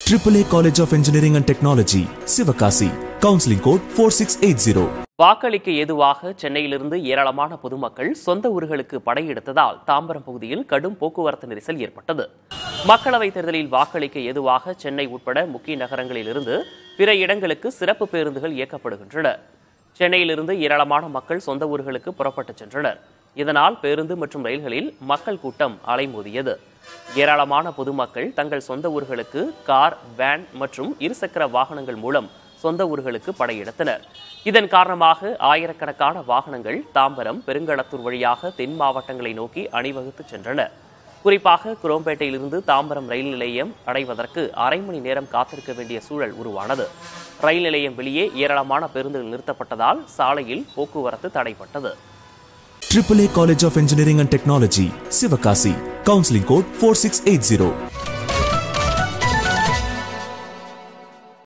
AAA College of Engineering and Technology, Sivakasi. Counseling code 4680. வாக்களிக்க ஏதுவாக சென்னையிலிருந்து ஏராளமான பொதுமக்கள் சொந்த ஊர்களுக்கு படையெடுத்ததால் தாம்பரம் பகுதியில் கடும் போக்குவரத்து நெரிசல் ஏற்பட்டது மக்களவைத் தேர்தலில் வாக்களிக்க ஏதுவாக சென்னை உட்பட முக்கிய நகரங்களிலிருந்து பிற இடங்களுக்கு சிறப்பு பேருந்துகள் இயக்கப்படுகின்றன சென்னையிலிருந்து ஏராளமான மக்கள் சொந்த ஊர்களுக்கு புறப்பட்டுச் சென்றனர் இதனால் பேருந்து மற்றும் ரயில்களில் மக்கள் கூட்டம் அலைமோதியது ஏராளமான பொதுமக்கள் தங்கள் சொந்த ஊர்களுக்கு கார் வேன் மற்றும் இருசக்கர வாகனங்கள் மூலம் சொந்த ஊர்களுக்கு படையெடுத்தனர் இதன் காரணமாக ஆயிரக்கணக்கான வாகனங்கள் தாம்பரம் பெருங்களத்தூர் வழியாக தென் மாவட்டங்களை நோக்கி அணிவகுத்து சென்றன குறிப்பாக குரோம்பேட்டையிலிருந்து தாம்பரம் ரயில் நிலையம் அடைவதற்கு அரை மணி நேரம் காத்திருக்க வேண்டிய சூழல் உருவானது ரயில் நிலையம் வெளியே ஏராளமான பேருந்துகள் நிறுத்தப்பட்டதால் சாலையில் போக்குவரத்து தடைப்பட்டது AAA College of Engineering and Technology, Sivakasi. Counseling code 4680.